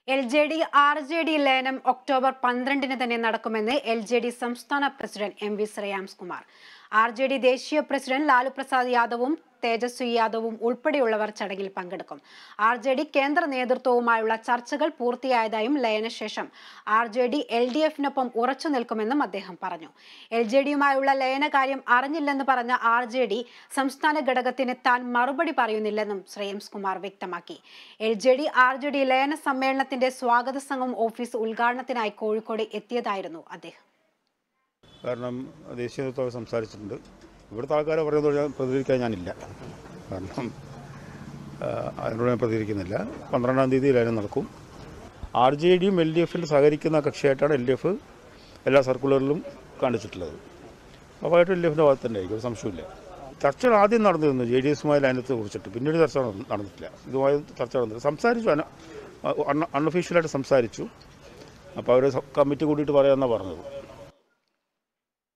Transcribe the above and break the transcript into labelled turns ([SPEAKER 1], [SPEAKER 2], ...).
[SPEAKER 1] L J D R J D ലയനം October പന്ത്രണ്ടിന് തന്നെ നടക്കുമെന്ന് എൽ ജെ ഡി സംസ്ഥാന president M V Shreyams Kumar R J D ദേശീയ പ്രസിഡന്റ് ലാലു പ്രസാദ് യാദവും തേജസ്വി യാദവും ഉൾപ്പെടെയുള്ളവർ ചടങ്ങിൽ പങ്കെടുക്കും ആർ ജെ ഡി കേന്ദ്ര നേതൃത്വവുമായുള്ള ചർച്ചകൾ പൂർത്തിയായതായും ലയനശേഷം R J D L D എഫിനൊപ്പം ഉറച്ചു നിൽക്കുമെന്നും അദ്ദേഹം പറഞ്ഞു എൽ ജെ ഡിയുമായുള്ള ലയന കാര്യം അറിഞ്ഞില്ലെന്ന് പറഞ്ഞ ആർ ജെ ഡി സംസ്ഥാന ഘടകത്തിന് താൻ മറുപടി പറയുന്നില്ലെന്നും ശ്രേയംസ് കുമാർ വ്യക്തമാക്കി L J D R J D ലയന സമ്മേളനത്തിന്റെ സ്വാഗത സംഘം ഓഫീസ് ഉദ്ഘാടനത്തിനായി കോഴിക്കോട് എത്തിയതായിരുന്നു അദ്ദേഹം
[SPEAKER 2] കാരണം ദേശീയ നേതൃത്വം സംസാരിച്ചിട്ടുണ്ട് ഇവിടുത്തെ ആൾക്കാരെ പറയുന്നത് ഞാൻ പ്രതികരിക്കാൻ ഞാനില്ല കാരണം ആ, അതിനോട് ഞാൻ പ്രതികരിക്കുന്നില്ല പന്ത്രണ്ടാം തീയതി ലയനം നടക്കും ആർ ജെ ഡിയും എൽ ഡി എഫിൽ സഹകരിക്കുന്ന കക്ഷിയായിട്ടാണ് എൽ ഡി എഫ് എല്ലാ സർക്കുലറിലും കാണിച്ചിട്ടുള്ളത് അപ്പോൾ എൽ ഡി എഫിൻ്റെ ഭാഗത്ത് തന്നെ ആയിരിക്കും ഒരു സംശയമില്ല ചർച്ചകൾ ആദ്യം നടന്നിരുന്നു ജെ ഡി എസുമായി ലയനത്തെ കുറിച്ചിട്ട് പിന്നീട് ചർച്ച നട- നടന്നിട്ടില്ല ഇതുമായി ചർച്ച നടന്നില്ല സംസാരിച്ചു അൺഒഫീഷ്യലായിട്ട് സംസാരിച്ചു അപ്പോൾ അവർ കമ്മിറ്റി കൂടിയിട്ട് പറയാമെന്നാണ് പറഞ്ഞത്